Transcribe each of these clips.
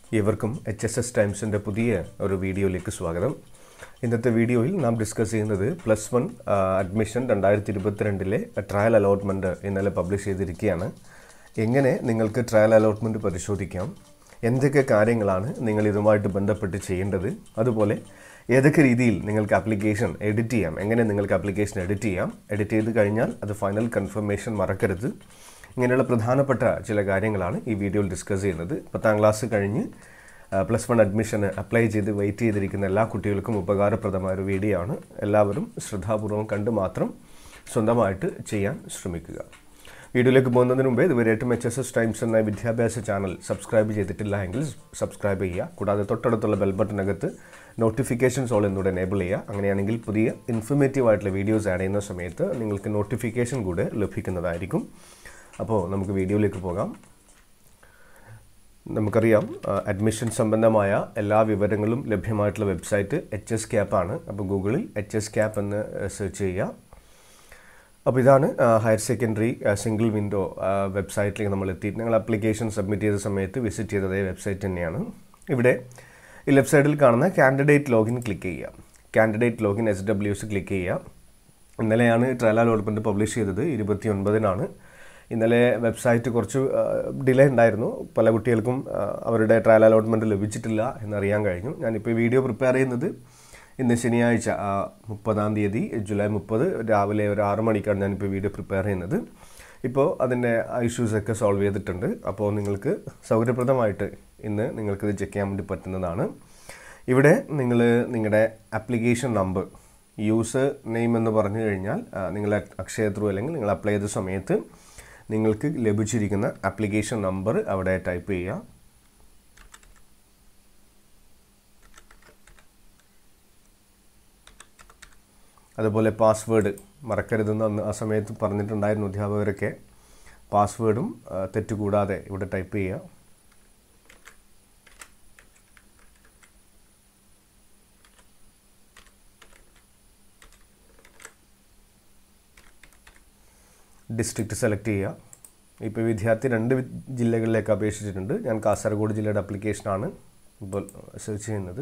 ഏവർക്കും H S S ടൈംസിൻ്റെ പുതിയ ഒരു വീഡിയോയിലേക്ക് സ്വാഗതം ഇന്നത്തെ വീഡിയോയിൽ നാം ഡിസ്കസ് ചെയ്യുന്നത് പ്ലസ് വൺ അഡ്മിഷൻ രണ്ടായിരത്തി ഇരുപത്തിരണ്ടിലെ ട്രയൽ അലോട്ട്മെൻറ്റ് ഇന്നലെ പബ്ലിഷ് ചെയ്തിരിക്കുകയാണ് എങ്ങനെ നിങ്ങൾക്ക് ട്രയൽ അലോട്ട്മെൻറ്റ് പരിശോധിക്കാം എന്തൊക്കെ കാര്യങ്ങളാണ് നിങ്ങൾ ഇതുമായിട്ട് ബന്ധപ്പെട്ട് ചെയ്യേണ്ടത് അതുപോലെ ഏതൊക്കെ രീതിയിൽ നിങ്ങൾക്ക് ആപ്ലിക്കേഷൻ എഡിറ്റ് ചെയ്യാം എങ്ങനെ നിങ്ങൾക്ക് ആപ്ലിക്കേഷൻ എഡിറ്റ് ചെയ്യാം എഡിറ്റ് ചെയ്ത് കഴിഞ്ഞാൽ അത് ഫൈനൽ കൺഫർമേഷൻ മറക്കരുത് ഇങ്ങനെയുള്ള പ്രധാനപ്പെട്ട ചില കാര്യങ്ങളാണ് ഈ വീഡിയോയിൽ ഡിസ്കസ് ചെയ്യുന്നത് പത്താം ക്ലാസ് കഴിഞ്ഞ് പ്ലസ് വൺ അഡ്മിഷന് അപ്ലൈ ചെയ്ത് വെയിറ്റ് ചെയ്തിരിക്കുന്ന എല്ലാ കുട്ടികൾക്കും ഉപകാരപ്രദമായ ഒരു വീഡിയോ ആണ് എല്ലാവരും ശ്രദ്ധാപൂർവം കണ്ട് മാത്രം സ്വന്തമായിട്ട് ചെയ്യാൻ ശ്രമിക്കുക വീഡിയോയിലേക്ക് പോകുന്നതിന് മുമ്പേ ഇതുവരെയായിട്ടും എച്ച് എസ് എസ് ടൈംസ് എന്ന വിദ്യാഭ്യാസ ചാനൽ സബ്സ്ക്രൈബ് ചെയ്തിട്ടില്ല എങ്കിൽ സബ്സ്ക്രൈബ് ചെയ്യുക കൂടാതെ തൊട്ടടുത്തുള്ള ബെൽ ബട്ടനകത്ത് നോട്ടിഫിക്കേഷൻസ് ഓൾ എന്നൂടെ എനേബിൾ ചെയ്യുക അങ്ങനെയാണെങ്കിൽ പുതിയ ഇൻഫർമേറ്റീവ് ആയിട്ടുള്ള വീഡിയോസ് ആഡ് ചെയ്യുന്ന സമയത്ത് നിങ്ങൾക്ക് നോട്ടിഫിക്കേഷൻ കൂടെ ലഭിക്കുന്നതായിരിക്കും അപ്പോൾ നമുക്ക് വീഡിയോയിലേക്ക് പോകാം നമുക്കറിയാം അഡ്മിഷൻ സംബന്ധമായ എല്ലാ വിവരങ്ങളും ലഭ്യമായിട്ടുള്ള വെബ്സൈറ്റ് എച്ച് എസ് ക്യാപ്പാണ് അപ്പോൾ ഗൂഗിളിൽ എച്ച് എസ് ക്യാപ്പ് എന്ന് സെർച്ച് ചെയ്യുക അപ്പോൾ ഇതാണ് ഹയർ സെക്കൻഡറി സിംഗിൾ വിൻഡോ വെബ്സൈറ്റിലേക്ക് നമ്മൾ എത്തി നിങ്ങൾ ആപ്ലിക്കേഷൻ സബ്മിറ്റ് ചെയ്ത സമയത്ത് വിസിറ്റ് ചെയ്ത അതേ വെബ്സൈറ്റ് തന്നെയാണ് ഇവിടെ ഈ ലെഫ്റ്റ് സൈഡിൽ കാണുന്ന കാൻഡിഡേറ്റ് ലോഗിൻ ക്ലിക്ക് ചെയ്യുക candidate login S W S click ചെയ്യുക ഇന്നലെയാണ് ട്രയൽ അലോട്ട്മെൻറ്റ് പബ്ലിഷ് ചെയ്തത് ഇരുപത്തി ഒൻപതിനാണ് ഇന്നലെ വെബ്സൈറ്റ് കുറച്ച് ഡിലേ ഉണ്ടായിരുന്നു പല കുട്ടികൾക്കും അവരുടെ ട്രയൽ അലോട്ട്മെൻറ്റ് ലഭിച്ചിട്ടില്ല എന്നറിയാൻ കഴിഞ്ഞു ഞാനിപ്പോൾ ഈ വീഡിയോ പ്രിപ്പയർ ചെയ്യുന്നത് ഇന്ന് ശനിയാഴ്ച മുപ്പതാം തീയതി ജൂലൈ മുപ്പത് രാവിലെ ഒരു ആറ് മണിക്കാണ് ഞാനിപ്പോൾ വീഡിയോ പ്രിപ്പയർ ചെയ്യുന്നത് ഇപ്പോൾ അതിൻ്റെ ഇഷ്യൂസൊക്കെ സോൾവ് ചെയ്തിട്ടുണ്ട് അപ്പോൾ നിങ്ങൾക്ക് സൗകര്യപ്രദമായിട്ട് ഇന്ന് നിങ്ങൾക്കിത് ചെക്ക് ചെയ്യാൻ വേണ്ടി പറ്റുന്നതാണ് ഇവിടെ നിങ്ങൾ നിങ്ങളുടെ ആപ്ലിക്കേഷൻ നമ്പർ യൂസർ നെയിം എന്ന് പറഞ്ഞു കഴിഞ്ഞാൽ നിങ്ങൾ അക്ഷയ ത്രൂ അല്ലെങ്കിൽ നിങ്ങൾ അപ്ലൈ ചെയ്ത സമയത്ത് നിങ്ങൾക്ക് ലഭിച്ചിരിക്കുന്ന ആപ്ലിക്കേഷൻ നമ്പർ അവിടെ ടൈപ്പ് ചെയ്യുക അതുപോലെ പാസ്വേഡ് മറക്കരുതെന്ന് അന്ന് ആ സമയത്ത് പറഞ്ഞിട്ടുണ്ടായിരുന്നു അധ്യാപകരൊക്കെ പാസ്വേഡും തെറ്റുകൂടാതെ ഇവിടെ ടൈപ്പ് ചെയ്യുക ഡിസ്ട്രിക്റ്റ് സെലക്ട് ചെയ്യുക ഇപ്പോൾ വിദ്യാർത്ഥി രണ്ട് ജില്ലകളിലേക്ക് അപേക്ഷിച്ചിട്ടുണ്ട് ഞാൻ കാസർഗോഡ് ജില്ലയുടെ ആപ്ലിക്കേഷനാണ് ഇപ്പോൾ സെർച്ച് ചെയ്യുന്നത്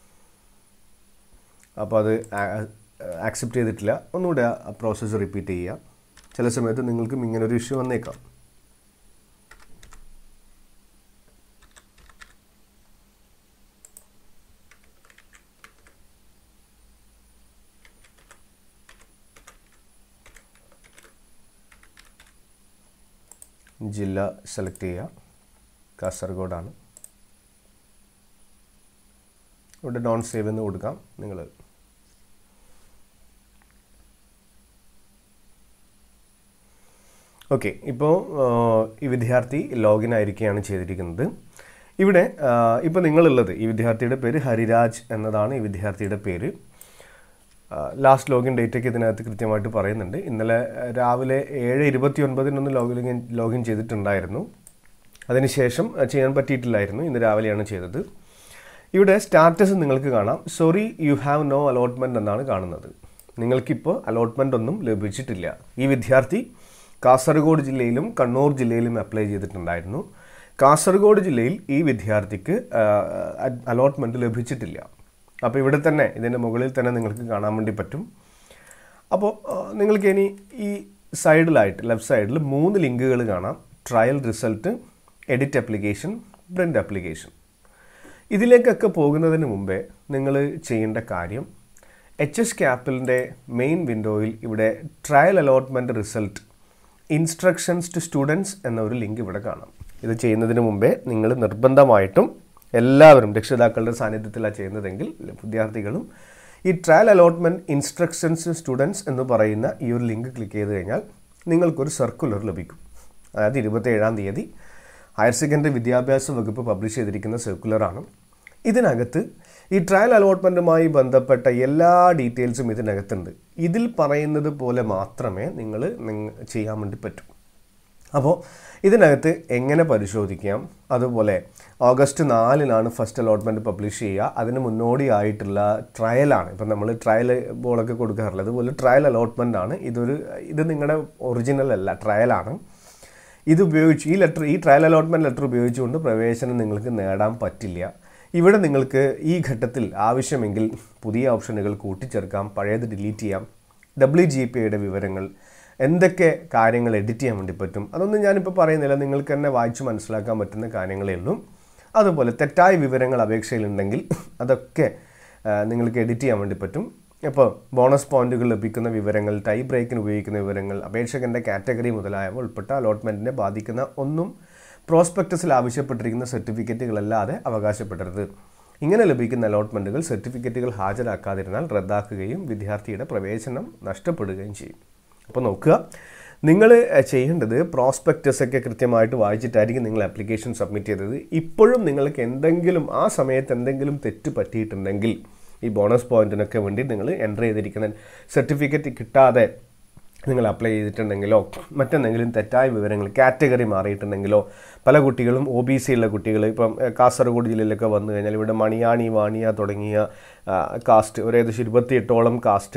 അപ്പോൾ അത് ആക്സെപ്റ്റ് ചെയ്തിട്ടില്ല ഒന്നുകൂടെ ആ പ്രോസസ്സ് റിപ്പീറ്റ് ചെയ്യുക ചില സമയത്ത് നിങ്ങൾക്കും ഇങ്ങനൊരു ഇഷ്യൂ വന്നേക്കാം ജില്ല സെലക്ട് ചെയ്യുക കാസർഗോഡാണ് ഇവിടെ നോൺ സേവ് എന്ന് കൊടുക്കാം നിങ്ങൾ ഓക്കെ ഇപ്പോൾ ഈ വിദ്യാർത്ഥി ലോഗിൻ ആയിരിക്കുകയാണ് ചെയ്തിരിക്കുന്നത് ഇവിടെ ഇപ്പോൾ നിങ്ങളുള്ളത് ഈ വിദ്യാർത്ഥിയുടെ പേര് ഹരിരാജ് എന്നതാണ് ഈ വിദ്യാർത്ഥിയുടെ പേര് ലാസ്റ്റ് ലോഗിൻ ഡേറ്റ് ഒക്കെ ഇതിനകത്ത് കൃത്യമായിട്ട് പറയുന്നുണ്ട് ഇന്നലെ രാവിലെ ഏഴ് ഇരുപത്തി ഒൻപതിനൊന്ന് ലോഗിൻ ലോഗിൻ ചെയ്തിട്ടുണ്ടായിരുന്നു അതിനുശേഷം ചെയ്യാൻ പറ്റിയിട്ടില്ലായിരുന്നു ഇന്ന് രാവിലെയാണ് ചെയ്തത് ഇവിടെ സ്റ്റാറ്റസ് നിങ്ങൾക്ക് കാണാം sorry you have no allotment എന്നാണ് കാണുന്നത് നിങ്ങൾക്കിപ്പോൾ അലോട്ട്മെൻ്റ് ഒന്നും ലഭിച്ചിട്ടില്ല ഈ വിദ്യാർത്ഥി കാസർഗോഡ് ജില്ലയിലും കണ്ണൂർ ജില്ലയിലും അപ്ലൈ ചെയ്തിട്ടുണ്ടായിരുന്നു കാസർഗോഡ് ജില്ലയിൽ ഈ വിദ്യാർത്ഥിക്ക് അലോട്ട്മെൻറ്റ് ലഭിച്ചിട്ടില്ല അപ്പോൾ ഇവിടെ തന്നെ ഇതിൻ്റെ മുകളിൽ തന്നെ നിങ്ങൾക്ക് കാണാൻ വേണ്ടി പറ്റും അപ്പോൾ നിങ്ങൾക്ക് ഇനി ഈ സൈഡിലായിട്ട് ലെഫ്റ്റ് സൈഡിൽ മൂന്ന് ലിങ്കുകൾ കാണാം trial result edit application print application ഇതിലേക്കൊക്കെ പോകുന്നതിന് മുമ്പേ നിങ്ങൾ ചെയ്യേണ്ട കാര്യം എച്ച് എസ് ക്യാപ്പിലിൻ്റെ മെയിൻ വിൻഡോയിൽ ഇവിടെ trial allotment result instructions to students എന്ന ഒരു ലിങ്ക് ഇവിടെ കാണാം ഇത് ചെയ്യുന്നതിന് മുമ്പേ നിങ്ങൾ നിർബന്ധമായിട്ടും എല്ലാവരും രക്ഷിതാക്കളുടെ സാന്നിധ്യത്തിലാണ് ചെയ്യുന്നതെങ്കിൽ വിദ്യാർത്ഥികളും ഈ ട്രയൽ അലോട്ട്മെൻറ്റ് ഇൻസ്ട്രക്ഷൻസ് സ്റ്റുഡൻസ് എന്ന് പറയുന്ന ഈ ഒരു ലിങ്ക് ക്ലിക്ക് ചെയ്ത് കഴിഞ്ഞാൽ നിങ്ങൾക്കൊരു സർക്കുലർ ലഭിക്കും അതായത് ഇരുപത്തേഴാം തീയതി ഹയർ സെക്കൻഡറി വിദ്യാഭ്യാസ വകുപ്പ് പബ്ലിഷ് ചെയ്തിരിക്കുന്ന സർക്കുലറാണ് ഇതിനകത്ത് ഈ ട്രയൽ അലോട്ട്മെൻറ്റുമായി ബന്ധപ്പെട്ട എല്ലാ ഡീറ്റെയിൽസും ഇതിനകത്തുണ്ട് ഇതിൽ പറയുന്നത് പോലെ മാത്രമേ നിങ്ങൾ ചെയ്യാൻ വേണ്ടി പറ്റൂ അപ്പോൾ ഇതിനകത്ത് എങ്ങനെ പരിശോധിക്കാം അതുപോലെ ഓഗസ്റ്റ് നാലിനാണ് ഫസ്റ്റ് അലോട്ട്മെൻറ്റ് പബ്ലിഷ് ചെയ്യുക അതിന് മുന്നോടിയായിട്ടുള്ള ട്രയലാണ് ഇപ്പം നമ്മൾ ട്രയൽ ബോളൊക്കെ കൊടുക്കാറില്ല അതുപോലെ ട്രയൽ അലോട്ട്മെൻ്റ് ആണ് ഇതൊരു ഇത് നിങ്ങളുടെ ഒറിജിനൽ അല്ല ട്രയലാണ് ഇത് ഉപയോഗിച്ച് ഈ ലെറ്റർ ഈ ട്രയൽ അലോട്ട്മെൻറ്റ് ലെറ്റർ ഉപയോഗിച്ചുകൊണ്ട് പ്രവേശനം നിങ്ങൾക്ക് നേടാൻ പറ്റില്ല ഇവിടെ നിങ്ങൾക്ക് ഈ ഘട്ടത്തിൽ ആവശ്യമെങ്കിൽ പുതിയ ഓപ്ഷനുകൾ കൂട്ടിച്ചേർക്കാം പഴയത് ഡിലീറ്റ് ചെയ്യാം ഡബ്ല്യു ജി പി ഐയുടെ വിവരങ്ങൾ എന്തൊക്കെ കാര്യങ്ങൾ എഡിറ്റ് ചെയ്യാൻ വേണ്ടി പറ്റും അതൊന്നും ഞാനിപ്പോൾ പറയുന്നില്ല നിങ്ങൾക്ക് തന്നെ വായിച്ച് മനസ്സിലാക്കാൻ പറ്റുന്ന കാര്യങ്ങളേ ഉള്ളൂ അതുപോലെ തെറ്റായ വിവരങ്ങൾ അപേക്ഷയിലുണ്ടെങ്കിൽ അതൊക്കെ ആ, നിങ്ങൾക്ക് എഡിറ്റ് ചെയ്യാൻ വേണ്ടി പറ്റും അപ്പോൾ ബോണസ് പോയിന്റുകൾ ലഭിക്കുന്ന വിവരങ്ങൾ ടൈ ബ്രേക്കിന് ഉപയോഗിക്കുന്ന വിവരങ്ങൾ അപേക്ഷകൻ്റെ കാറ്റഗറി മുതലായവ ഉൾപ്പെട്ട അലോട്ട്മെൻറ്റിനെ ബാധിക്കുന്ന ഒന്നും പ്രോസ്പെക്ടസിൽ ആവശ്യപ്പെട്ടിരിക്കുന്ന സർട്ടിഫിക്കറ്റുകളല്ലാതെ അവകാശപ്പെടരുത് ഇങ്ങനെ ലഭിക്കുന്ന അലോട്ട്മെൻറ്റുകൾ സർട്ടിഫിക്കറ്റുകൾ ഹാജരാക്കാതിരുന്നാൽ റദ്ദാക്കുകയും വിദ്യാർത്ഥിയുടെ പ്രവേശനം നഷ്ടപ്പെടുകയും ചെയ്യും അപ്പോൾ നോക്കുക നിങ്ങൾ ചെയ്യേണ്ടത് പ്രോസ്പെക്ടസ് ഒക്കെ കൃത്യമായിട്ട് വായിച്ചിട്ടായിരിക്കും നിങ്ങൾ ആപ്ലിക്കേഷൻ സബ്മിറ്റ് ചെയ്തത് ഇപ്പോഴും നിങ്ങൾക്ക് എന്തെങ്കിലും ആ സമയത്ത് എന്തെങ്കിലും തെറ്റ് പറ്റിയിട്ടുണ്ടെങ്കിൽ ഈ ബോണസ് പോയിന്റിനൊക്കെ വേണ്ടി നിങ്ങൾ എൻ്റർ ചെയ്തിരിക്കുന്ന സർട്ടിഫിക്കറ്റ് കിട്ടാതെ നിങ്ങൾ അപ്ലൈ ചെയ്തിട്ടുണ്ടെങ്കിലോ മറ്റെന്തെങ്കിലും തെറ്റായ വിവരങ്ങൾ കാറ്റഗറി മാറിയിട്ടുണ്ടെങ്കിലോ പല കുട്ടികളും ഒ ബി സി ഉള്ള കുട്ടികൾ ഇപ്പം ഏഹ്, കാസർഗോഡ് ജില്ലയിലൊക്കെ വന്നു കഴിഞ്ഞാൽ ഇവിടെ മണിയാണി വാണിയ തുടങ്ങിയ ആ, കാസ്റ്റ് ഒരു ഏകദേശം ഇരുപത്തിയെട്ടോളം കാസ്റ്റ്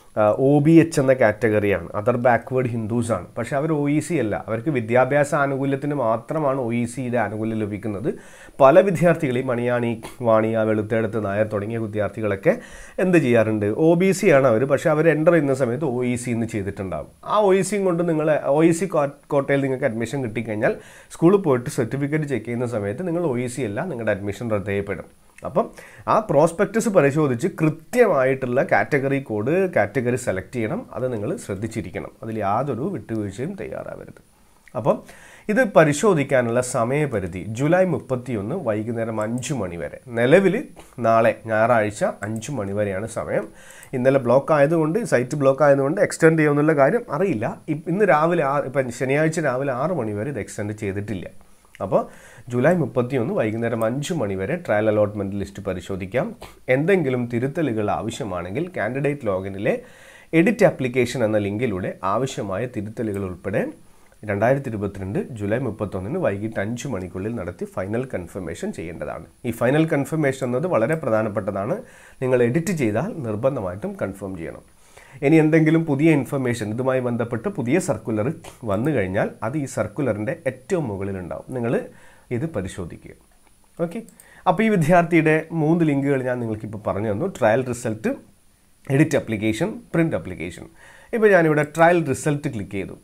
ഒ ബി എച്ച് എന്ന കാറ്റഗറിയാണ് അതർ ബാക്ക്വേർഡ് ഹിന്ദുസ് ആണ് പക്ഷേ അവർ ഒ ഇ സി അല്ല അവർക്ക് വിദ്യാഭ്യാസ ആനുകൂല്യത്തിന് മാത്രമാണ് ഒ ഇ സിയുടെ ആനുകൂല്യം ലഭിക്കുന്നത് പല വിദ്യാർത്ഥികളെയും മണിയാണി വാണിയ വെളുത്തെടുത്ത് നായർ തുടങ്ങിയ വിദ്യാർത്ഥികളൊക്കെ എന്ത് ചെയ്യാറുണ്ട് ഒ ബി സി ആണ് അവർ പക്ഷേ അവർ എൻ്റർ ചെയ്യുന്ന സമയത്ത് ഒ ഇ സി എന്ന് ചെയ്തിട്ടുണ്ടാകും ആ ഒ ഇ സിയും കൊണ്ട് നിങ്ങൾ ഒ ഇ സി കോട്ടയിൽ നിങ്ങൾക്ക് അഡ്മിഷൻ കിട്ടിക്കഴിഞ്ഞാൽ സ്കൂളിൽ പോയിട്ട് സർട്ടിഫിക്കറ്റ് ചെക്ക് ചെയ്യുന്ന സമയത്ത് നിങ്ങൾ ഒ ഇ സി അല്ല നിങ്ങളുടെ അഡ്മിഷൻ റദ്ദ് ചെയ്യപ്പെടും അപ്പം ആ പ്രോസ്പെക്ടസ് പരിശോധിച്ച് കൃത്യമായിട്ടുള്ള കാറ്റഗറി കോഡ് കാറ്റഗറി സെലക്ട് ചെയ്യണം അത് നിങ്ങൾ ശ്രദ്ധിച്ചിരിക്കണം അതിൽ യാതൊരു വിട്ടുവീഴ്ചയും തയ്യാറാവരുത് അപ്പം ഇത് പരിശോധിക്കാനുള്ള സമയപരിധി ജൂലൈ മുപ്പത്തിയൊന്ന് വൈകുന്നേരം അഞ്ച് മണി വരെ നിലവിൽ നാളെ ഞായറാഴ്ച അഞ്ച് മണി വരെയാണ് സമയം ഇന്നലെ ബ്ലോക്ക് ആയതുകൊണ്ട് സൈറ്റ് ബ്ലോക്ക് ആയതുകൊണ്ട് എക്സ്റ്റെൻഡ് ചെയ്യുമെന്നുള്ള കാര്യം അറിയില്ല ഇ- ഇന്ന് രാവിലെ ആ ഇപ്പം ശനിയാഴ്ച രാവിലെ ആറ് മണി വരെ ഇത് എക്സ്റ്റെൻഡ് ചെയ്തിട്ടില്ല അപ്പോൾ ജൂലൈ മുപ്പത്തിയൊന്ന് വൈകുന്നേരം അഞ്ച് മണി വരെ ട്രയൽ അലോട്ട്മെൻറ്റ് ലിസ്റ്റ് പരിശോധിക്കാം എന്തെങ്കിലും തിരുത്തലുകൾ ആവശ്യമാണെങ്കിൽ കാൻഡിഡേറ്റ് ലോഗിനിലെ എഡിറ്റ് ആപ്ലിക്കേഷൻ എന്ന ലിങ്കിലൂടെ ആവശ്യമായ തിരുത്തലുകൾ ഉൾപ്പെടെ രണ്ടായിരത്തി ഇരുപത്തിരണ്ട് ജൂലൈ മുപ്പത്തൊന്നിന് വൈകിട്ട് അഞ്ച് മണിക്കുള്ളിൽ നടത്തി ഫൈനൽ കൺഫർമേഷൻ ചെയ്യേണ്ടതാണ് ഈ ഫൈനൽ കൺഫർമേഷൻ എന്നത് വളരെ പ്രധാനപ്പെട്ടതാണ് നിങ്ങൾ എഡിറ്റ് ചെയ്താൽ നിർബന്ധമായിട്ടും കൺഫേം ചെയ്യണം ഇനി എന്തെങ്കിലും പുതിയ ഇൻഫർമേഷൻ ഇതുമായി ബന്ധപ്പെട്ട് പുതിയ സർക്കുലർ വന്നു കഴിഞ്ഞാൽ അത് ഈ സർക്കുലറിൻ്റെ ഏറ്റവും മുകളിലുണ്ടാവും നിങ്ങൾ ഇത് പരിശോധിക്കുക ഓക്കെ അപ്പോൾ ഈ വിദ്യാർത്ഥിയുടെ മൂന്ന് ലിങ്കുകൾ ഞാൻ നിങ്ങൾക്കിപ്പോൾ പറഞ്ഞു തന്നു trial result edit application print application ഇപ്പോൾ ഞാനിവിടെ ട്രയൽ റിസൾട്ട് ക്ലിക്ക് ചെയ്തു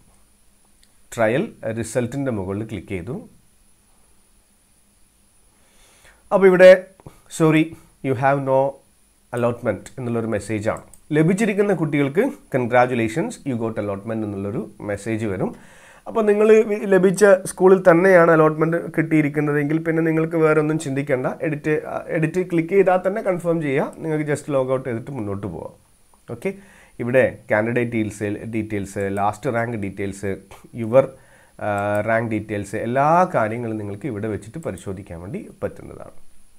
ട്രയൽ റിസൾട്ടിൻ്റെ മുകളിൽ ക്ലിക്ക് ചെയ്തു അപ്പോൾ ഇവിടെ sorry you have no allotment എന്നുള്ളൊരു മെസ്സേജാണ് ലഭിച്ചിരിക്കുന്ന കുട്ടികൾക്ക് കൺഗ്രാജുലേഷൻസ് യു ഗോട്ട് അലോട്ട്മെൻറ്റ് എന്നുള്ളൊരു മെസ്സേജ് വരും അപ്പോൾ നിങ്ങൾ ലഭിച്ച സ്കൂളിൽ തന്നെയാണ് അലോട്ട്മെൻറ്റ് കിട്ടിയിരിക്കുന്നതെങ്കിൽ പിന്നെ നിങ്ങൾക്ക് വേറെ ഒന്നും ചിന്തിക്കേണ്ട എഡിറ്റ് എഡിറ്റ് ക്ലിക്ക് ചെയ്താൽ തന്നെ കൺഫേം ചെയ്യുക നിങ്ങൾക്ക് ജസ്റ്റ് ലോഗ് ഔട്ട് ചെയ്തിട്ട് മുന്നോട്ട് പോവാം ഓക്കെ ഇവിടെ candidate deals details last rank details your rank details എല്ലാ കാര്യങ്ങളും നിങ്ങൾക്ക് ഇവിടെ വെച്ചിട്ട് പരിശോധിക്കാൻ വേണ്ടി പറ്റുന്നതാണ്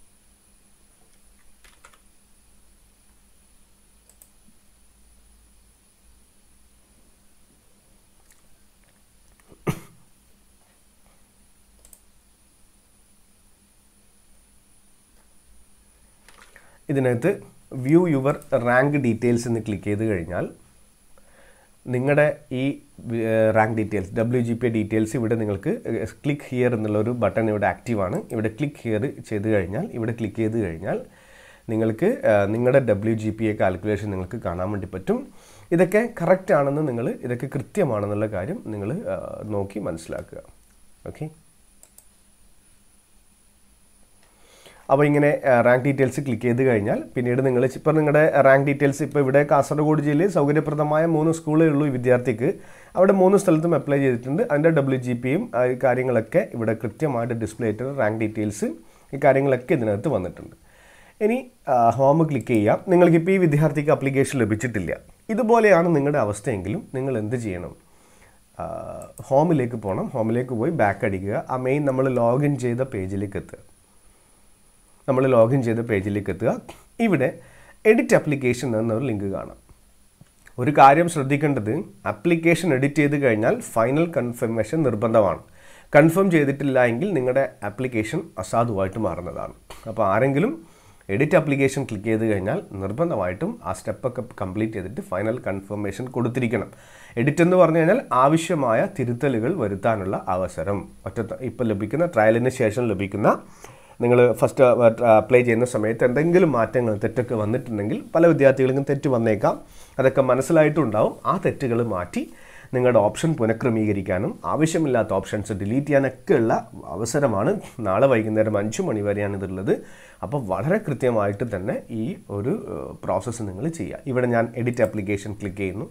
ഇതിനകത്ത് വ്യൂ യുവർ റാങ്ക് ഡീറ്റെയിൽസ് എന്ന് ക്ലിക്ക് ചെയ്ത് കഴിഞ്ഞാൽ നിങ്ങളുടെ ഈ rank details W G P details ഇവിടെ നിങ്ങൾക്ക് ക്ലിക്ക് ഹിയർ എന്നുള്ളൊരു ബട്ടൺ ഇവിടെ ആക്റ്റീവാണ് ഇവിടെ ക്ലിക്ക് ഹിയർ ചെയ്ത് കഴിഞ്ഞാൽ ഇവിടെ ക്ലിക്ക് ചെയ്ത് കഴിഞ്ഞാൽ നിങ്ങൾക്ക് ആ, നിങ്ങളുടെ W G P A calculation നിങ്ങൾക്ക് കാണാൻ വേണ്ടി പറ്റും ഇതൊക്കെ കറക്റ്റ് ആണെന്ന് നിങ്ങൾ ഇതൊക്കെ കൃത്യമാണെന്നുള്ള കാര്യം നിങ്ങൾ ആ, നോക്കി മനസ്സിലാക്കുക ഓക്കെ അപ്പോൾ ഇങ്ങനെ റാങ്ക് ഡീറ്റെയിൽസ് ക്ലിക്ക് ചെയ്ത് കഴിഞ്ഞാൽ പിന്നീട് നിങ്ങൾ ഇപ്പോൾ നിങ്ങളുടെ റാങ്ക് ഡീറ്റെയിൽസ് ഇപ്പോൾ ഇവിടെ കാസർഗോഡ് ജില്ലയിൽ സൗകര്യപ്രദമായ മൂന്ന് സ്കൂളേ ഉള്ളൂ ഈ വിദ്യാർത്ഥിക്ക് അവിടെ മൂന്ന് സ്ഥലത്തും അപ്ലൈ ചെയ്തിട്ടുണ്ട് അതിൻ്റെ ഡബ്ല്യു ജി പിയും കാര്യങ്ങളൊക്കെ ഇവിടെ കൃത്യമായിട്ട് ഡിസ്പ്ലേ ചെയ്തിട്ട് റാങ്ക് ഡീറ്റെയിൽസ് ഈ കാര്യങ്ങളൊക്കെ ഇതിനകത്ത് വന്നിട്ടുണ്ട് ഇനി ഹോം ക്ലിക്ക് ചെയ്യാം നിങ്ങൾക്കിപ്പോൾ ഈ വിദ്യാർത്ഥിക്ക് അപ്ലിക്കേഷൻ ലഭിച്ചിട്ടില്ല ഇതുപോലെയാണ് നിങ്ങളുടെ അവസ്ഥയെങ്കിലും നിങ്ങൾ എന്ത് ചെയ്യണം ആ, ഹോമിലേക്ക് പോകണം ഹോമിലേക്ക് പോയി ബാക്ക് അടിക്കുക ആ മെയിൻ നമ്മൾ ലോഗിൻ ചെയ്ത പേജിലേക്ക് എത്തുക നമ്മൾ ലോഗിൻ ചെയ്ത പേജിലേക്ക് എത്തുക ഇവിടെ എഡിറ്റ് ആപ്ലിക്കേഷൻ എന്നൊരു ലിങ്ക് കാണാം ഒരു കാര്യം ശ്രദ്ധിക്കേണ്ടത് ആപ്ലിക്കേഷൻ എഡിറ്റ് ചെയ്ത് കഴിഞ്ഞാൽ ഫൈനൽ കൺഫർമേഷൻ നിർബന്ധമാണ് കൺഫേം ചെയ്തിട്ടില്ല എങ്കിൽ നിങ്ങളുടെ ആപ്ലിക്കേഷൻ അസാധുവായിട്ട് മാറുന്നതാണ് അപ്പോൾ ആരെങ്കിലും എഡിറ്റ് ആപ്ലിക്കേഷൻ ക്ലിക്ക് ചെയ്ത് കഴിഞ്ഞാൽ നിർബന്ധമായിട്ടും ആ സ്റ്റെപ്പൊക്കെ കംപ്ലീറ്റ് ചെയ്തിട്ട് ഫൈനൽ കൺഫർമേഷൻ കൊടുത്തിരിക്കണം എഡിറ്റ് എന്ന് പറഞ്ഞു കഴിഞ്ഞാൽ ആവശ്യമായ തിരുത്തലുകൾ വരുത്താനുള്ള അവസരം ഒറ്റ ഇപ്പോൾ ലഭിക്കുന്ന ട്രയലിന് ശേഷം ലഭിക്കുന്ന നിങ്ങൾ ഫസ്റ്റ് അപ്ലൈ ചെയ്യുന്ന സമയത്ത് എന്തെങ്കിലും മാറ്റങ്ങൾ തെറ്റൊക്കെ വന്നിട്ടുണ്ടെങ്കിൽ പല വിദ്യാർത്ഥികൾക്കും തെറ്റ് വന്നേക്കാം അതൊക്കെ മനസ്സിലായിട്ടുണ്ടാവും ആ തെറ്റുകൾ മാറ്റി നിങ്ങളുടെ ഓപ്ഷൻ പുനഃക്രമീകരിക്കാനും ആവശ്യമില്ലാത്ത ഓപ്ഷൻസ് ഡിലീറ്റ് ചെയ്യാനൊക്കെ ഉള്ള അവസരമാണ് നാളെ വൈകുന്നേരം അഞ്ച് മണി വരെയാണ് ഇതുള്ളത് അപ്പോൾ വളരെ കൃത്യമായിട്ട് തന്നെ ഈ ഒരു പ്രോസസ്സ് നിങ്ങൾ ചെയ്യുക ഇവിടെ ഞാൻ എഡിറ്റ് ആപ്ലിക്കേഷൻ ക്ലിക്ക് ചെയ്യുന്നു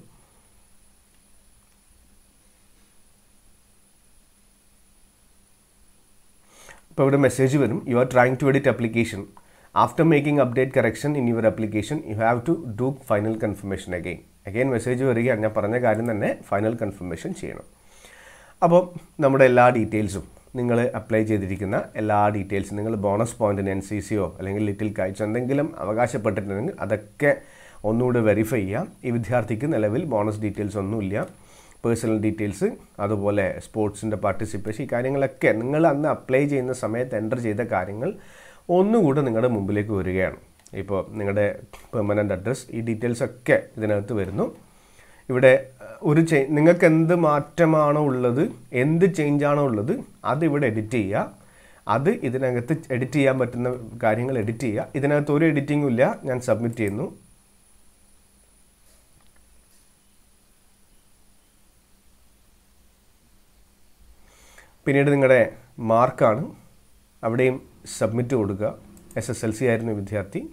ഇപ്പോൾ ഇവിടെ മെസ്സേജ് വരും you are trying to edit application after making update correction in your application you have to do final confirmation again again message വരികയാണ് ഞാൻ പറഞ്ഞ കാര്യം തന്നെ ഫൈനൽ കൺഫർമേഷൻ ചെയ്യണം അപ്പോൾ നമ്മുടെ എല്ലാ ഡീറ്റെയിൽസും നിങ്ങൾ അപ്ലൈ ചെയ്തിരിക്കുന്ന എല്ലാ ഡീറ്റെയിൽസും നിങ്ങൾ ബോണസ് പോയിന്റിന് എൻ സി സിയോ അല്ലെങ്കിൽ ലിറ്റിൽ കൈറ്റ്സോ എന്തെങ്കിലും അവകാശപ്പെട്ടിട്ടുണ്ടെങ്കിൽ അതൊക്കെ ഒന്നുകൂടി വെരിഫൈ ചെയ്യാം ഈ വിദ്യാർത്ഥിക്ക് നിലവിൽ ബോണസ് ഡീറ്റെയിൽസ് ഒന്നുമില്ല പേഴ്സണൽ ഡീറ്റെയിൽസ് അതുപോലെ സ്പോർട്സിൻ്റെ പാർട്ടിസിപ്പേഷൻ ഈ കാര്യങ്ങളൊക്കെ നിങ്ങൾ അന്ന് അപ്ലൈ ചെയ്യുന്ന സമയത്ത് എൻ്റർ ചെയ്ത കാര്യങ്ങൾ ഒന്നുകൂടെ നിങ്ങളുടെ മുമ്പിലേക്ക് വരികയാണ് ഇപ്പോൾ നിങ്ങളുടെ പെർമനൻ്റ് അഡ്രസ്സ് ഈ ഡീറ്റെയിൽസ് ഒക്കെ ഇതിനകത്ത് വരുന്നു ഇവിടെ ഒരു ചേ നിങ്ങൾക്ക് എന്ത് മാറ്റമാണോ ഉള്ളത് എന്ത് ചേഞ്ചാണോ ഉള്ളത് അത് ഇവിടെ എഡിറ്റ് ചെയ്യുക അത് ഇതിനകത്ത് എഡിറ്റ് ചെയ്യാൻ പറ്റുന്ന കാര്യങ്ങൾ എഡിറ്റ് ചെയ്യുക ഇതിനകത്ത് ഒരു എഡിറ്റിങ്ങും ഇല്ല ഞാൻ സബ്മിറ്റ് ചെയ്യുന്നു പിന്നീട് നിങ്ങളുടെ മാർക്കാണ് അവിടെയും സബ്മിറ്റ് കൊടുക്കുക എസ് എസ് എൽ സി ആയിരുന്നു വിദ്യാർത്ഥി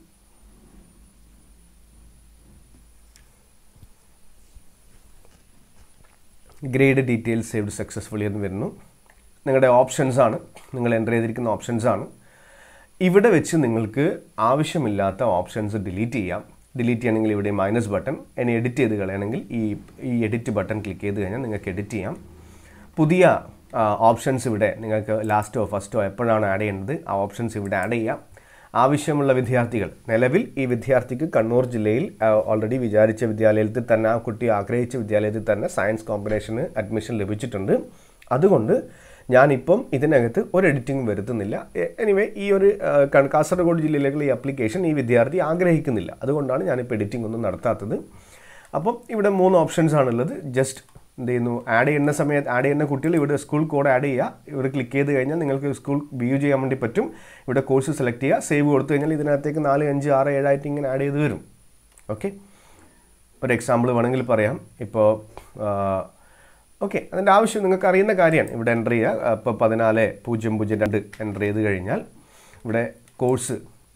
ഗ്രേഡ് ഡീറ്റെയിൽസ് സേവ്ഡ് സക്സസ്ഫുള്ളി എന്ന് വരുന്നു നിങ്ങളുടെ ഓപ്ഷൻസ് ആണ് നിങ്ങൾ എൻ്റർ ചെയ്തിരിക്കുന്ന ഓപ്ഷൻസ് ആണ് ഇവിടെ വെച്ച് നിങ്ങൾക്ക് ആവശ്യമില്ലാത്ത ഓപ്ഷൻസ് ഡിലീറ്റ് ചെയ്യാം ഡിലീറ്റ് ചെയ്യണമെങ്കിൽ ഇവിടെ മൈനസ് ബട്ടൺ ഇനി എഡിറ്റ് ചെയ്ത് കളയണമെങ്കിൽ ഈ ഈ എഡിറ്റ് ബട്ടൺ ക്ലിക്ക് ചെയ്ത് കഴിഞ്ഞാൽ നിങ്ങൾക്ക് എഡിറ്റ് ചെയ്യാം പുതിയ ഓപ്ഷൻസ് ഇവിടെ നിങ്ങൾക്ക് ലാസ്റ്റോ ഫസ്റ്റോ എപ്പോഴാണ് ആഡ് ചെയ്യേണ്ടത് ആ ഓപ്ഷൻസ് ഇവിടെ ആഡ് ചെയ്യാം ആവശ്യമുള്ള വിദ്യാർത്ഥികൾ നിലവിൽ ഈ വിദ്യാർത്ഥിക്ക് കണ്ണൂർ ജില്ലയിൽ ഓൾറെഡി വിചാരിച്ച വിദ്യാലയത്തിൽ തന്നെ ആ കുട്ടി ആഗ്രഹിച്ച വിദ്യാലയത്തിൽ തന്നെ സയൻസ് കോമ്പിനേഷന് അഡ്മിഷൻ ലഭിച്ചിട്ടുണ്ട് അതുകൊണ്ട് ഞാനിപ്പം ഇതിനകത്ത് ഒരു എഡിറ്റിംഗ് വരുത്തുന്നില്ല എനിവേ ഈ ഒരു കാസർഗോഡ് ജില്ലയിലേക്കുള്ള ഈ അപ്ലിക്കേഷൻ ഈ വിദ്യാർത്ഥി ആഗ്രഹിക്കുന്നില്ല അതുകൊണ്ടാണ് ഞാനിപ്പോൾ എഡിറ്റിംഗ് ഒന്നും നടത്താത്തത് അപ്പം ഇവിടെ മൂന്ന് ഓപ്ഷൻസ് ആണുള്ളത് ജസ്റ്റ് എന്ത് ചെയ്യുന്നു ആഡ് ചെയ്യുന്ന സമയത്ത് ആഡ് ചെയ്യുന്ന കുട്ടികൾ ഇവിടെ സ്കൂൾ കോഡ് ആഡ് ചെയ്യുക ഇവിടെ ക്ലിക്ക് ചെയ്ത് കഴിഞ്ഞാൽ നിങ്ങൾക്ക് സ്കൂൾ വ്യൂ ചെയ്യാൻ വേണ്ടി പറ്റും ഇവിടെ കോഴ്സ് സെലക്ട് ചെയ്യുക സേവ് കൊടുത്തു കഴിഞ്ഞാൽ ഇതിനകത്തേക്ക് നാല് അഞ്ച് ആറ് ഏഴായിട്ട് ഇങ്ങനെ ആഡ് ചെയ്ത് വരും ഓക്കെ ഒരു എക്സാമ്പിൾ വേണമെങ്കിൽ പറയാം ഇപ്പോൾ ഓക്കെ അതിൻ്റെ ആവശ്യം നിങ്ങൾക്ക് അറിയുന്ന കാര്യമാണ് ഇവിടെ എൻ്റർ ചെയ്യുക ഇപ്പോൾ പതിനാല് പൂജ്യം പൂജ്യം രണ്ട് എൻ്റർ ചെയ്ത് കഴിഞ്ഞാൽ ഇവിടെ കോഴ്സ്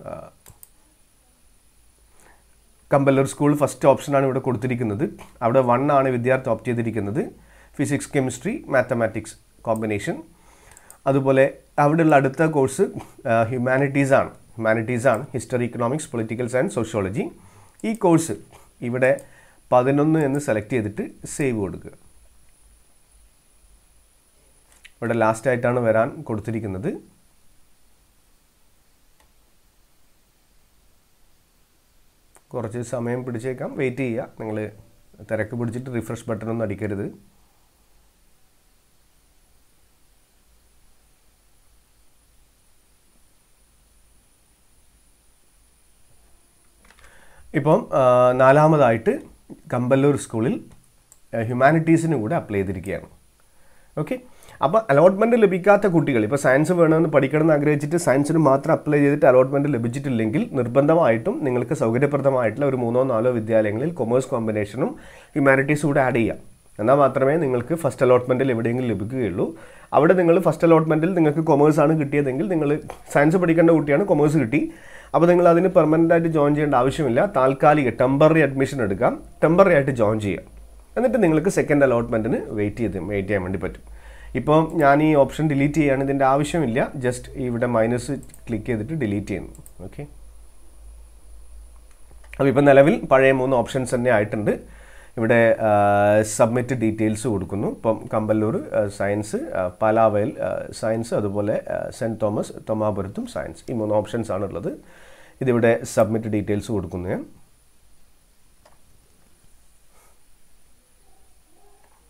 കമ്പല്ലൂർ സ്കൂൾ ഫസ്റ്റ് ഓപ്ഷനാണ് ഇവിടെ കൊടുത്തിരിക്കുന്നത് അവിടെ വൺ ആണ് വിദ്യാർത്ഥി ഓപ്റ്റ് ചെയ്തിരിക്കുന്നത് ഫിസിക്സ് കെമിസ്ട്രി മാത്തമാറ്റിക്സ് കോമ്പിനേഷൻ അതുപോലെ അവിടെയുള്ള അടുത്ത കോഴ്സ് ഹ്യൂമാനിറ്റീസ് ആണ് ഹ്യൂമാനിറ്റീസ് ആണ് history economics political science sociology ഈ കോഴ്സ് ഇവിടെ പതിനൊന്ന് എന്ന് സെലക്ട് ചെയ്തിട്ട് സേവ് കൊടുക്കുക ഇവിടെ ലാസ്റ്റ് ആയിട്ടാണ് വരാൻ കൊടുത്തിരിക്കുന്നത് കുറച്ച് സമയം പിടിച്ചേക്കാം വെയിറ്റ് ചെയ്യുക നിങ്ങൾ തിരക്ക് പിടിച്ചിട്ട് റിഫ്രഷ് ബട്ടൺ ഒന്നും അടിക്കരുത് ഇപ്പം നാലാമതായിട്ട് കമ്പല്ലൂർ സ്കൂളിൽ ഹ്യൂമാനിറ്റീസിന് കൂടെ അപ്ലൈ ചെയ്തിരിക്കുകയാണ് ഓക്കെ അപ്പോൾ അലോട്ട്മെൻറ്റ് ലഭിക്കാത്ത കുട്ടികൾ ഇപ്പോൾ സയൻസ് വേണമെന്ന് പഠിക്കണമെന്ന് ആഗ്രഹിച്ചിട്ട് സയൻസിന് മാത്രം അപ്ലൈ ചെയ്തിട്ട് അലോട്ട്മെൻറ്റ് ലഭിച്ചിട്ടില്ലെങ്കിൽ നിർബന്ധമായിട്ടും നിങ്ങൾക്ക് സൗകര്യപ്രദമായിട്ടുള്ള ഒരു മൂന്നോ നാലോ വിദ്യാലയങ്ങളിൽ കൊമേഴ്സ് കോമ്പിനേഷനും ഹ്യൂമാനിറ്റീസും കൂടെ ആഡ് ചെയ്യാം എന്നാൽ മാത്രമേ നിങ്ങൾക്ക് ഫസ്റ്റ് അലോട്ട്മെൻറ്റിൽ എവിടെയെങ്കിലും ലഭിക്കുകയുള്ളൂ അവിടെ നിങ്ങൾ ഫസ്റ്റ് അലോട്ട്മെൻറ്റിൽ നിങ്ങൾക്ക് കൊമേഴ്സ് ആണ് കിട്ടിയതെങ്കിൽ നിങ്ങൾ സയൻസ് പഠിക്കേണ്ട കുട്ടിയാണ് കൊമേഴ്സ് കിട്ടി അപ്പോൾ നിങ്ങൾ അതിന് പെർമനൻ്റ് ആയിട്ട് ജോയിൻ ചെയ്യേണ്ട ആവശ്യമില്ല താൽക്കാലിക ടെമ്പററി അഡ്മിഷൻ എടുക്കാം ടെമ്പററി ആയിട്ട് ജോയിൻ ചെയ്യാം എന്നിട്ട് നിങ്ങൾക്ക് സെക്കൻഡ് അലോട്ട്മെൻറ്റിന് വെയിറ്റ് ചെയ്ത് വെയിറ്റ് ചെയ്യാൻ വേണ്ടി പറ്റും ഇപ്പോൾ ഞാൻ ഈ ഓപ്ഷൻ ഡിലീറ്റ് ചെയ്യാണ് ഇതിൻ്റെ ആവശ്യമില്ല ജസ്റ്റ് ഇവിടെ മൈനസ് ക്ലിക്ക് ചെയ്തിട്ട് ഡിലീറ്റ് ചെയ്യുന്നു ഓക്കെ അപ്പോൾ ഇപ്പോൾ നിലവിൽ പഴയ മൂന്ന് ഓപ്ഷൻസ് തന്നെ ആയിട്ടുണ്ട് ഇവിടെ സബ്മിറ്റ് ഡീറ്റെയിൽസ് കൊടുക്കുന്നു ഇപ്പം കമ്പല്ലൂർ സയൻസ് പാലാവയൽ സയൻസ് അതുപോലെ സെൻറ്റ് തോമസ് തൊമാപുരത്തും സയൻസ് ഈ മൂന്ന് ഓപ്ഷൻസ് ആണുള്ളത് ഇതിവിടെ സബ്മിറ്റ് ഡീറ്റെയിൽസ് കൊടുക്കുന്നു ഞാൻ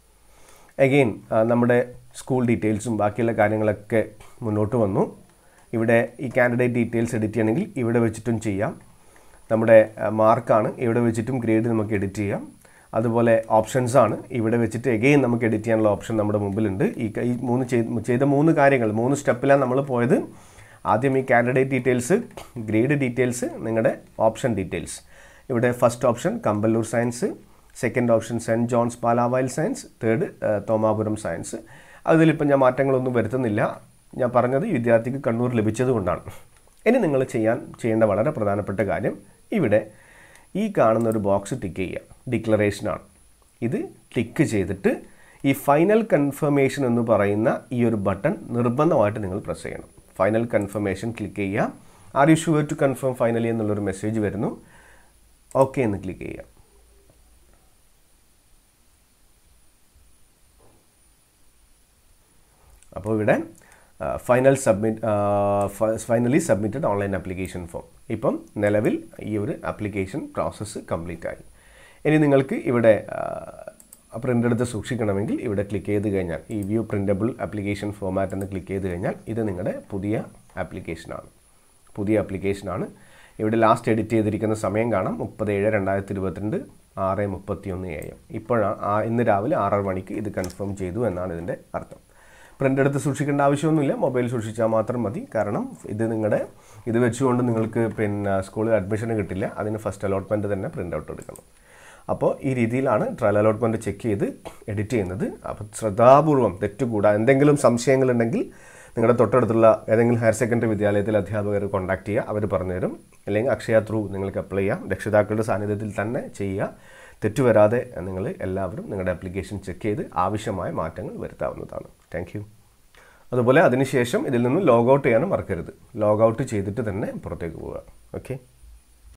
അഗെയിൻ നമ്മുടെ സ്കൂൾ ഡീറ്റെയിൽസും ബാക്കിയുള്ള കാര്യങ്ങളൊക്കെ മുന്നോട്ട് വന്നു ഇവിടെ ഈ കാൻഡിഡേറ്റ് ഡീറ്റെയിൽസ് എഡിറ്റ് ചെയ്യണമെങ്കിൽ ഇവിടെ വെച്ചിട്ടും ചെയ്യാം നമ്മുടെ മാർക്കാണ് ഇവിടെ വെച്ചിട്ടും ഗ്രേഡ് നമുക്ക് എഡിറ്റ് ചെയ്യാം അതുപോലെ ഓപ്ഷൻസ് ആണ് ഇവിടെ വെച്ചിട്ട് എഗെയിൻ നമുക്ക് എഡിറ്റ് ചെയ്യാനുള്ള ഓപ്ഷൻ നമ്മുടെ മുമ്പിലുണ്ട് ഈ ക- ഈ മൂന്ന് ചെയ്ത് ചെയ്ത മൂന്ന് കാര്യങ്ങൾ മൂന്ന് സ്റ്റെപ്പിലാണ് നമ്മൾ പോയത് ആദ്യം ഈ കാൻഡിഡേറ്റ് ഡീറ്റെയിൽസ് ഗ്രേഡ് ഡീറ്റെയിൽസ് നിങ്ങളുടെ ഓപ്ഷൻ ഡീറ്റെയിൽസ് ഇവിടെ first option Kampallur science second option saint John's Palavayal science third Thomapuram science അതിലിപ്പം ഞാൻ മാറ്റങ്ങളൊന്നും വരുത്തുന്നില്ല ഞാൻ പറഞ്ഞത് ഈ വിദ്യാർത്ഥിക്ക് കണ്ണൂർ ലഭിച്ചതുകൊണ്ടാണ് ഇനി നിങ്ങൾ ചെയ്യാൻ ചെയ്യേണ്ട വളരെ പ്രധാനപ്പെട്ട കാര്യം ഇവിടെ ഈ കാണുന്ന ഒരു ബോക്സ് ടിക്ക് ചെയ്യുക ഡിക്ലറേഷനാണ് ഇത് ക്ലിക്ക് ചെയ്തിട്ട് ഈ ഫൈനൽ കൺഫർമേഷൻ എന്ന് പറയുന്ന ഈ ഒരു ബട്ടൺ നിർബന്ധമായിട്ട് നിങ്ങൾ പ്രസ് ചെയ്യണം ഫൈനൽ കൺഫർമേഷൻ ക്ലിക്ക് ചെയ്യുക are you sure to confirm finally എന്നുള്ളൊരു മെസ്സേജ് വരുന്നു ഓക്കെ എന്ന് ക്ലിക്ക് ചെയ്യുക അപ്പോൾ ഇവിടെ final submit finally submitted online application form ഇപ്പം നിലവിൽ ഈ ഒരു ആപ്ലിക്കേഷൻ പ്രോസസ്സ് കംപ്ലീറ്റ് ആയി ഇനി നിങ്ങൾക്ക് ഇവിടെ പ്രിൻ്റ് എടുത്ത് സൂക്ഷിക്കണമെങ്കിൽ ഇവിടെ ക്ലിക്ക് ചെയ്ത് കഴിഞ്ഞാൽ ഈ വ്യൂ പ്രിൻ്റബിൾ ആപ്ലിക്കേഷൻ ഫോമാറ്റ് എന്ന് ക്ലിക്ക് ചെയ്ത് കഴിഞ്ഞാൽ ഇത് നിങ്ങളുടെ പുതിയ ആപ്ലിക്കേഷനാണ് പുതിയ ആപ്ലിക്കേഷനാണ് ഇവിടെ ലാസ്റ്റ് എഡിറ്റ് ചെയ്തിരിക്കുന്ന സമയം കാണാം മുപ്പത് ഏഴ് രണ്ടായിരത്തി ഇരുപത്തിരണ്ട് ആറ് മുപ്പത്തി ഒന്ന് എ എം ഇപ്പോഴാണ് ആ- ഇന്ന് രാവിലെ ആറര മണിക്ക് ഇത് കൺഫേം ചെയ്തു എന്നാണ് ഇതിൻ്റെ അർത്ഥം പ്രിൻ്റ് എടുത്ത് സൂക്ഷിക്കേണ്ട ആവശ്യമൊന്നുമില്ല മൊബൈൽ സൂക്ഷിച്ചാൽ മാത്രം മതി കാരണം ഇത് നിങ്ങളുടെ ഇത് വെച്ചുകൊണ്ട് നിങ്ങൾക്ക് പിന്നെ സ്കൂളിൽ അഡ്മിഷൻ കിട്ടില്ല അതിന് ഫസ്റ്റ് അലോട്ട്മെൻറ്റ് തന്നെ പ്രിൻ്റ് ഔട്ട് എടുക്കണം അപ്പോൾ ഈ രീതിയിലാണ് ട്രയൽ അലോട്ട്മെൻറ്റ് ചെക്ക് ചെയ്ത് എഡിറ്റ് ചെയ്യുന്നത് അപ്പോൾ ശ്രദ്ധാപൂർവം തെറ്റുകൂടാ എന്തെങ്കിലും സംശയങ്ങളുണ്ടെങ്കിൽ നിങ്ങളുടെ തൊട്ടടുത്തുള്ള ഏതെങ്കിലും ഹയർ സെക്കൻഡറി വിദ്യാലയത്തിലെ അധ്യാപകർ കോൺടാക്ട് ചെയ്യുക അവർ പറഞ്ഞുതരും അല്ലെങ്കിൽ അക്ഷയ ത്രൂ നിങ്ങൾക്ക് അപ്ലൈ ചെയ്യാം രക്ഷിതാക്കളുടെ സാന്നിധ്യത്തിൽ തന്നെ ചെയ്യുക തെറ്റുവരാതെ നിങ്ങൾ എല്ലാവരും നിങ്ങളുടെ ആപ്ലിക്കേഷൻ ചെക്ക് ചെയ്ത് ആവശ്യമായ മാറ്റങ്ങൾ വരുത്താവുന്നതാണ് താങ്ക് യു അതുപോലെ അതിനുശേഷം ഇതിൽ നിന്ന് ലോഗൗട്ട് ചെയ്യാനും മറക്കരുത് ലോഗൗട്ട് ചെയ്തിട്ട് തന്നെ പുറത്തേക്ക് പോവുക ഓക്കെ